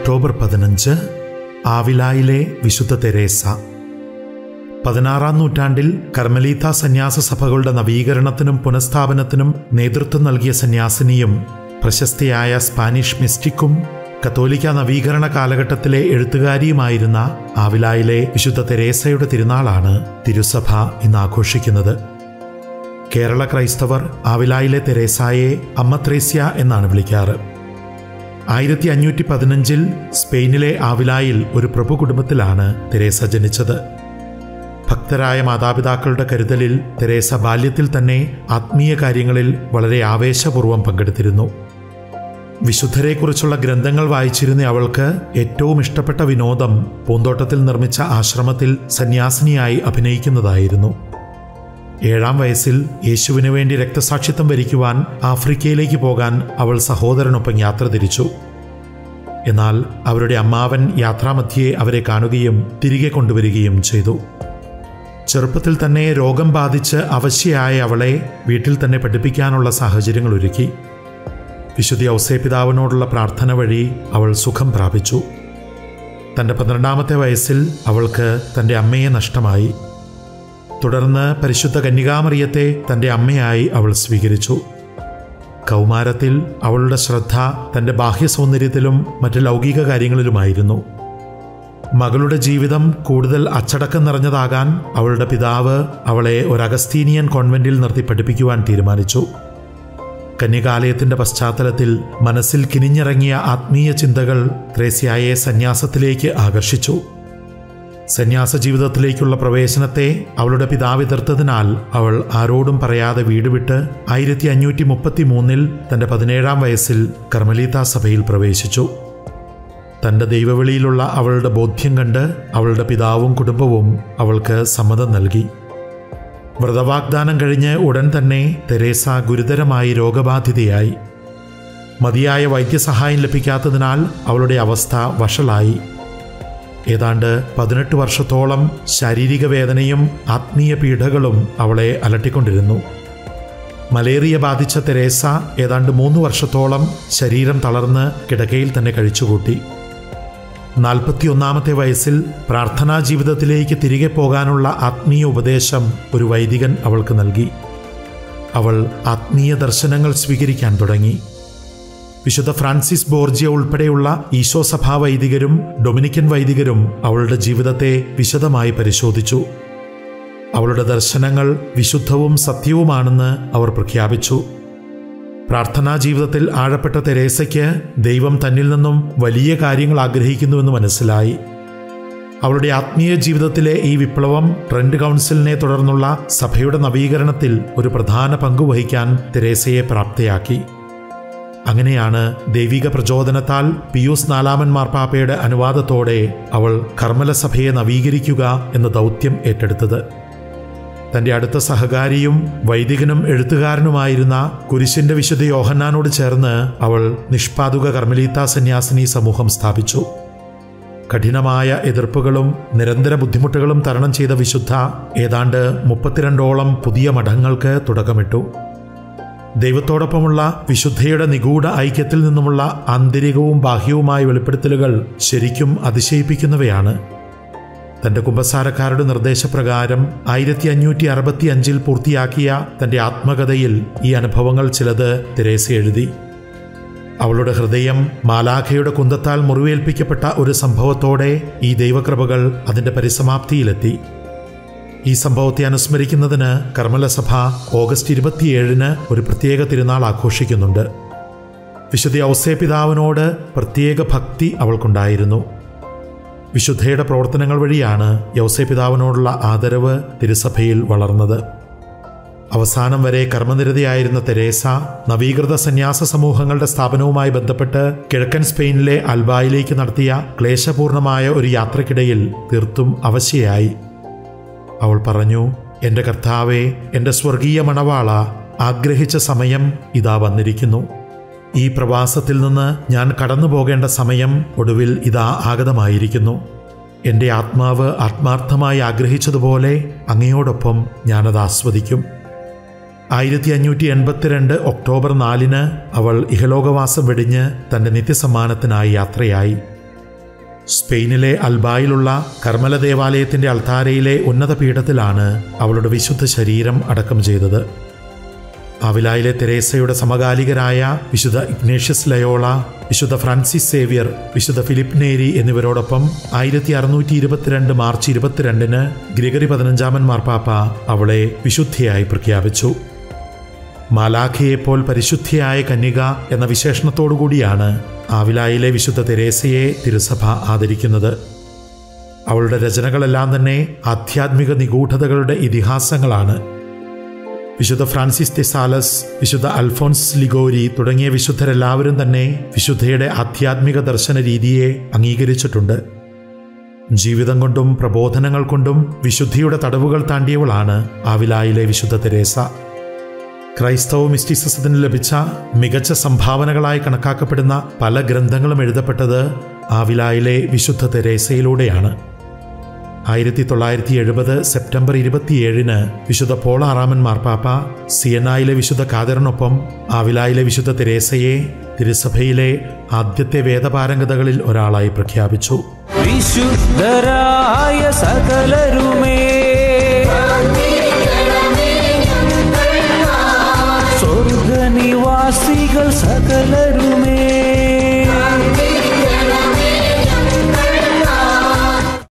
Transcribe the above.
October പതിനഞ്ച് ആവിലായിലെ വിശുദ്ധ Teresa പതിനാറാം നൂറ്റാണ്ടിൽ കർമ്മലീത്ത സന്യാസ സഭകളുടെ നവീകരണത്തിനും പുനഃസ്ഥാപനത്തിനും നേതൃത്വം നൽകിയ സന്യാസിനിയും പ്രശസ്തിയായ സ്പാനിഷ് മിസ്റ്റിക്കും കത്തോലിക്ക നവീകരണ കാലഘട്ടത്തിലെ എഴുത്തുകാരിയുമായിരുന്ന ആവിലായിലെ വിശുദ്ധ തെരേസയുടെ തിരുനാളാണ് തിരുസഭ ഇന്ന് ആഘോഷിക്കുന്നത് കേരള ക്രൈസ്തവർ ആവിലായിലെ തെരേസായെ അമ്മ ത്രേസ്യ എന്നാണ് വിളിക്കാറ് ആയിരത്തി അഞ്ഞൂറ്റി പതിനഞ്ചിൽ സ്പെയിനിലെ ആവിലായിൽ ഒരു പ്രഭു കുടുംബത്തിലാണ് തെരേസ ജനിച്ചത് ഭക്തരായ മാതാപിതാക്കളുടെ കരുതലിൽ തെരേസ ബാല്യത്തിൽ തന്നെ ആത്മീയ കാര്യങ്ങളിൽ വളരെ ആവേശപൂർവ്വം പങ്കെടുത്തിരുന്നു വിശുദ്ധരെക്കുറിച്ചുള്ള ഗ്രന്ഥങ്ങൾ വായിച്ചിരുന്ന അവൾക്ക് ഏറ്റവും ഇഷ്ടപ്പെട്ട വിനോദം പൂന്തോട്ടത്തിൽ നിർമ്മിച്ച ആശ്രമത്തിൽ സന്യാസിനിയായി അഭിനയിക്കുന്നതായിരുന്നു ഏഴാം വയസ്സിൽ യേശുവിന് വേണ്ടി രക്തസാക്ഷിത്വം വരിക്കുവാൻ ആഫ്രിക്കയിലേക്ക് പോകാൻ അവൾ സഹോദരനൊപ്പം യാത്ര തിരിച്ചു എന്നാൽ അവരുടെ അമ്മാവൻ യാത്രാമധ്യേ അവരെ കാണുകയും തിരികെ കൊണ്ടുവരികയും ചെയ്തു ചെറുപ്പത്തിൽ തന്നെ രോഗം ബാധിച്ച് അവശ്യയായ അവളെ വീട്ടിൽ തന്നെ പഠിപ്പിക്കാനുള്ള സാഹചര്യങ്ങൾ ഒരുക്കി വിശുദ്ധ ഔസേപിതാവിനോടുള്ള പ്രാർത്ഥന വഴി അവൾ സുഖം പ്രാപിച്ചു തൻ്റെ പന്ത്രണ്ടാമത്തെ വയസ്സിൽ അവൾക്ക് തൻ്റെ അമ്മയെ നഷ്ടമായി തുടർന്ന് പരിശുദ്ധ കന്യകാമറിയത്തെ തൻ്റെ അമ്മയായി അവൾ സ്വീകരിച്ചു കൗമാരത്തിൽ അവളുടെ ശ്രദ്ധ തൻ്റെ ബാഹ്യ സൗന്ദര്യത്തിലും മറ്റ് ലൗകിക കാര്യങ്ങളിലുമായിരുന്നു മകളുടെ ജീവിതം കൂടുതൽ അച്ചടക്കം നിറഞ്ഞതാകാൻ അവളുടെ പിതാവ് അവളെ ഒരു അഗസ്തീനിയൻ കോൺവെന്റിൽ നിർത്തി പഠിപ്പിക്കുവാൻ തീരുമാനിച്ചു കന്യകാലയത്തിന്റെ പശ്ചാത്തലത്തിൽ മനസ്സിൽ കിനിഞ്ഞിറങ്ങിയ ആത്മീയ ചിന്തകൾ ത്രേസ്യായെ സന്യാസത്തിലേക്ക് ആകർഷിച്ചു സന്യാസ ജീവിതത്തിലേക്കുള്ള പ്രവേശനത്തെ അവളുടെ പിതാവ് എതിർത്തതിനാൽ അവൾ ആരോടും പറയാതെ വീട് വിട്ട് ആയിരത്തി അഞ്ഞൂറ്റി മുപ്പത്തി മൂന്നിൽ തൻ്റെ പതിനേഴാം വയസ്സിൽ കർമ്മലീത്ത സഭയിൽ പ്രവേശിച്ചു തൻ്റെ ദൈവവിളിയിലുള്ള അവളുടെ ബോധ്യം കണ്ട് അവളുടെ പിതാവും കുടുംബവും അവൾക്ക് സമ്മതം നൽകി വ്രതവാഗ്ദാനം കഴിഞ്ഞ് ഉടൻ തന്നെ തെരേസ ഗുരുതരമായി രോഗബാധിതയായി മതിയായ വൈദ്യസഹായം ലഭിക്കാത്തതിനാൽ അവളുടെ അവസ്ഥ വഷളായി ഏതാണ്ട് പതിനെട്ട് വർഷത്തോളം ശാരീരിക വേദനയും ആത്മീയ പീഡകളും അവളെ അലട്ടിക്കൊണ്ടിരുന്നു മലേറിയ ബാധിച്ച തെരേസ ഏതാണ്ട് മൂന്ന് വർഷത്തോളം ശരീരം തളർന്ന് കിടക്കയിൽ തന്നെ കഴിച്ചുകൂട്ടി നാൽപ്പത്തിയൊന്നാമത്തെ വയസ്സിൽ പ്രാർത്ഥനാ ജീവിതത്തിലേക്ക് തിരികെ പോകാനുള്ള ആത്മീയ ഉപദേശം ഒരു വൈദികൻ അവൾക്ക് നൽകി അവൾ ആത്മീയ ദർശനങ്ങൾ സ്വീകരിക്കാൻ തുടങ്ങി വിശുദ്ധ ഫ്രാൻസിസ് ബോർജിയ ഉൾപ്പെടെയുള്ള ഈശോ സഭാ വൈദികരും ഡൊമിനിക്കൻ വൈദികരും അവളുടെ ജീവിതത്തെ വിശദമായി പരിശോധിച്ചു അവളുടെ ദർശനങ്ങൾ വിശുദ്ധവും സത്യവുമാണെന്ന് അവർ പ്രഖ്യാപിച്ചു പ്രാർത്ഥനാ ജീവിതത്തിൽ ആഴപ്പെട്ട തെരേസയ്ക്ക് ദൈവം തന്നിൽ നിന്നും വലിയ കാര്യങ്ങൾ ആഗ്രഹിക്കുന്നുവെന്ന് മനസ്സിലായി അവളുടെ ആത്മീയ ജീവിതത്തിലെ ഈ വിപ്ലവം ട്രെൻഡ് കൗൺസിലിനെ തുടർന്നുള്ള സഭയുടെ നവീകരണത്തിൽ ഒരു പ്രധാന പങ്ക് വഹിക്കാൻ തെരേസയെ പ്രാപ്തയാക്കി അങ്ങനെയാണ് ദൈവിക പ്രചോദനത്താൽ പിയൂസ് നാലാമൻ മാർപ്പാപ്പയുടെ അനുവാദത്തോടെ അവൾ കർമ്മലസഭയെ നവീകരിക്കുക എന്ന ദൗത്യം ഏറ്റെടുത്തത് തന്റെ അടുത്ത സഹകാരിയും വൈദികനും എഴുത്തുകാരനുമായിരുന്ന കുരിശിന്റെ വിശുദ്ധ യോഹന്നാനോട് ചേർന്ന് അവൾ നിഷ്പാതുക കർമ്മലീത്ത സന്യാസിനി സമൂഹം സ്ഥാപിച്ചു കഠിനമായ എതിർപ്പുകളും നിരന്തര ബുദ്ധിമുട്ടുകളും തരണം ചെയ്ത വിശുദ്ധ ഏതാണ്ട് മുപ്പത്തിരണ്ടോളം പുതിയ മഠങ്ങൾക്ക് തുടക്കമിട്ടു ദൈവത്തോടൊപ്പമുള്ള വിശുദ്ധയുടെ നിഗൂഢ ഐക്യത്തിൽ നിന്നുമുള്ള ആന്തരികവും ബാഹ്യവുമായ വെളിപ്പെടുത്തലുകൾ ശരിക്കും അതിശയിപ്പിക്കുന്നവയാണ് തന്റെ കുമ്പസാരക്കാരുടെ നിർദ്ദേശപ്രകാരം ആയിരത്തി അഞ്ഞൂറ്റി അറുപത്തി അഞ്ചിൽ പൂർത്തിയാക്കിയ തന്റെ ആത്മകഥയിൽ ഈ അനുഭവങ്ങൾ ചിലത് തെരേസ എഴുതി അവളുടെ ഹൃദയം മാലാഖയുടെ കുന്തത്താൽ മുറിവേൽപ്പിക്കപ്പെട്ട ഒരു സംഭവത്തോടെ ഈ ദൈവകൃപകൾ അതിന്റെ പരിസമാപ്തിയിലെത്തി ഈ സംഭവത്തെ അനുസ്മരിക്കുന്നതിന് കർമ്മലസഭ ഓഗസ്റ്റ് ഇരുപത്തിയേഴിന് ഒരു പ്രത്യേക തിരുനാൾ ആഘോഷിക്കുന്നുണ്ട് വിശുദ്ധ ഔസേ പിതാവിനോട് പ്രത്യേക ഭക്തി അവൾക്കുണ്ടായിരുന്നു വിശുദ്ധയുടെ പ്രവർത്തനങ്ങൾ വഴിയാണ് യൗസേ പിതാവിനോടുള്ള ആദരവ് തിരുസഭയിൽ വളർന്നത് അവസാനം വരെ കർമ്മനിരതയായിരുന്ന തെരേസ നവീകൃത സന്യാസ സമൂഹങ്ങളുടെ സ്ഥാപനവുമായി ബന്ധപ്പെട്ട് കിഴക്കൻ സ്പെയിനിലെ അൽബായിലേക്ക് നടത്തിയ ക്ലേശപൂർണമായ ഒരു യാത്രക്കിടയിൽ തീർത്തും അവശയായി അവൾ പറഞ്ഞു എൻ്റെ കർത്താവെ എൻ്റെ സ്വർഗീയ മണവാള ആഗ്രഹിച്ച സമയം ഇതാ വന്നിരിക്കുന്നു ഈ പ്രവാസത്തിൽ നിന്ന് ഞാൻ കടന്നു പോകേണ്ട സമയം ഒടുവിൽ ഇതാ ആഗതമായിരിക്കുന്നു എൻ്റെ ആത്മാവ് ആത്മാർത്ഥമായി ആഗ്രഹിച്ചതുപോലെ അങ്ങയോടൊപ്പം ഞാനത് ആസ്വദിക്കും ആയിരത്തി അഞ്ഞൂറ്റി എൺപത്തിരണ്ട് ഒക്ടോബർ നാലിന് അവൾ ഇഹലോകവാസം വെടിഞ്ഞ് തൻ്റെ നിത്യസമ്മാനത്തിനായി യാത്രയായി സ്പെയിനിലെ അൽബായിലുള്ള കർമ്മല ദേവാലയത്തിന്റെ അൾത്താരയിലെ ഉന്നത പീഠത്തിലാണ് അവളുടെ വിശുദ്ധ ശരീരം അടക്കം ചെയ്തത് അവിലായിലെ തെരേസയുടെ സമകാലികരായ വിശുദ്ധ ഇഗ്നേഷ്യസ് ലയോള വിശുദ്ധ ഫ്രാൻസിസ് സേവിയർ വിശുദ്ധ ഫിലിപ്പ് നേരി എന്നിവരോടൊപ്പം ആയിരത്തി അറുന്നൂറ്റി ഇരുപത്തിരണ്ട് മാർച്ച് ഇരുപത്തിരണ്ടിന് ഗ്രിഗറി പതിനഞ്ചാമൻ മാർപ്പാപ്പ അവളെ വിശുദ്ധിയായി പ്രഖ്യാപിച്ചു മാലാഖയെപ്പോൽ പരിശുദ്ധിയായ കന്യക എന്ന വിശേഷണത്തോടുകൂടിയാണ് ആവിലായിലെ വിശുദ്ധ തെരേസയെ തിരുസഭ ആദരിക്കുന്നത് അവളുടെ രചനകളെല്ലാം തന്നെ ആധ്യാത്മിക നിഗൂഢതകളുടെ ഇതിഹാസങ്ങളാണ് വിശുദ്ധ ഫ്രാൻസിസ് തെസാലസ് വിശുദ്ധ അൽഫോൻസ് ലിഗോരി തുടങ്ങിയ വിശുദ്ധരെല്ലാവരും തന്നെ വിശുദ്ധയുടെ ആധ്യാത്മിക ദർശന രീതിയെ അംഗീകരിച്ചിട്ടുണ്ട് ജീവിതം കൊണ്ടും പ്രബോധനങ്ങൾ കൊണ്ടും വിശുദ്ധിയുടെ തടവുകൾ താണ്ടിയവളാണ് ആവിലായിലെ വിശുദ്ധ തെരേസ ക്രൈസ്തവ മിസ്റ്റിസിസത്തിന് ലഭിച്ച മികച്ച സംഭാവനകളായി കണക്കാക്കപ്പെടുന്ന പല ഗ്രന്ഥങ്ങളും എഴുതപ്പെട്ടത് ആവിലായിലെ വിശുദ്ധ തെരേസയിലൂടെയാണ് ആയിരത്തി തൊള്ളായിരത്തി എഴുപത് സെപ്റ്റംബർ ഇരുപത്തിയേഴിന് വിശുദ്ധ പോൾ ആറാമൻ മാർപ്പാപ്പ സിയനായിലെ വിശുദ്ധ കാതറിനൊപ്പം ആവിലായിലെ വിശുദ്ധ തെരേസയെ തിരുസഭയിലെ ആദ്യത്തെ വേദപാരംഗതകളിൽ ഒരാളായി പ്രഖ്യാപിച്ചു വിശുദ്ധരായ സകലരുമേ സ്വർഗനിവാസികൾ സകലരും